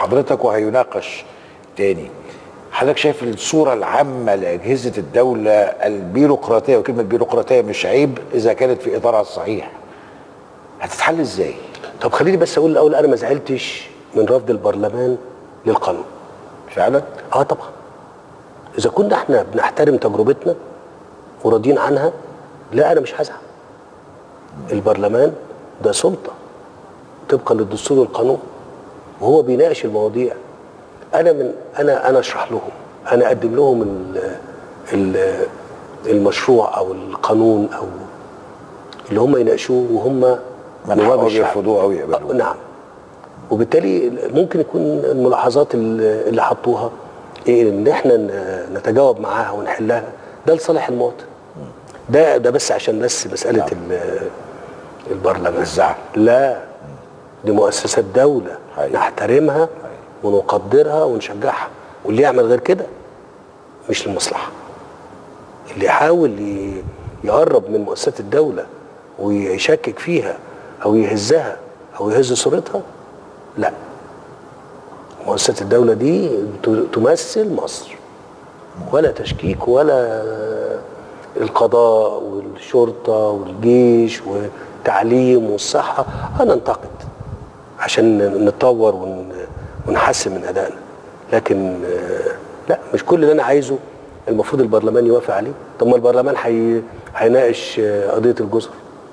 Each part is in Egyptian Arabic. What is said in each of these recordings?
حضرتك وهيناقش تاني حضرتك شايف الصورة العامة لأجهزة الدولة البيروقراطية وكلمة بيروقراطية مش عيب إذا كانت في إطارها الصحيح هتتحل إزاي؟ طب خليني بس اقول الاول انا ما زعلتش من رفض البرلمان للقانون فعلا؟ اه طبعا اذا كنا احنا بنحترم تجربتنا وراضيين عنها لا انا مش هزعل البرلمان ده سلطه طبقا للدستور والقانون وهو بيناقش المواضيع انا من انا انا اشرح لهم انا اقدم لهم ال ال المشروع او القانون او اللي هم يناقشوه وهم من نواب حقهم الشعب. يرفضوه أو يقبلوه. آه، نعم وبالتالي ممكن يكون الملاحظات اللي اللي حطوها إيه ان احنا ن- نتجاوب معاها ونحلها ده لصالح المواطن ده ده بس عشان بس مساله ال- البرلمان الزعل. لا دي مؤسسات دوله حقيقي. نحترمها ونقدرها ونشجعها واللي يعمل غير كده مش للمصلحه اللي يحاول ي- يقرب من مؤسسات الدولة ويشكك فيها أو يهزها أو يهز صورتها لا مؤسسات الدولة دي ت- تمثل مصر ولا تشكيك ولا القضاء والشرطة والجيش والتعليم والصحة هننتقد عشان نتطور ون- ونحسن من أدائنا لكن آه، لا مش كل اللي أنا عايزه المفروض البرلمان يوافق عليه طب ما البرلمان حي... هيناقش آه، قضية الجزر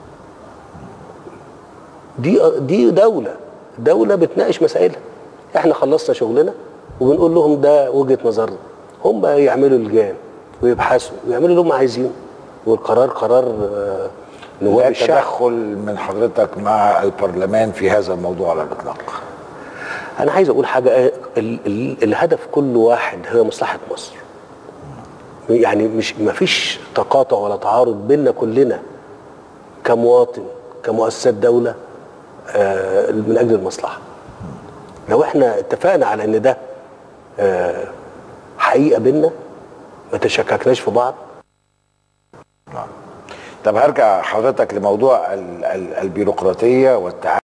دي دي دولة دولة بتناقش مسائلها احنا خلصنا شغلنا وبنقول لهم ده وجهة نظرنا هم يعملوا لجان ويبحثوا ويعملوا اللي هم عايزينه والقرار قرار آه، نواب لا الشعب تدخل من حضرتك مع البرلمان في هذا الموضوع على الإطلاق انا عايز اقول حاجه آه، ال ال الهدف كل واحد هي مصلحه مصر يعني مش ما فيش تقاطع ولا تعارض بيننا كلنا كمواطن كمؤسسات دوله آه، من اجل المصلحه لو احنا اتفقنا على ان ده آه، حقيقه بيننا ما تشككناش في بعض طب هرجع حضرتك لموضوع ال- ال- البيروقراطية والتعامل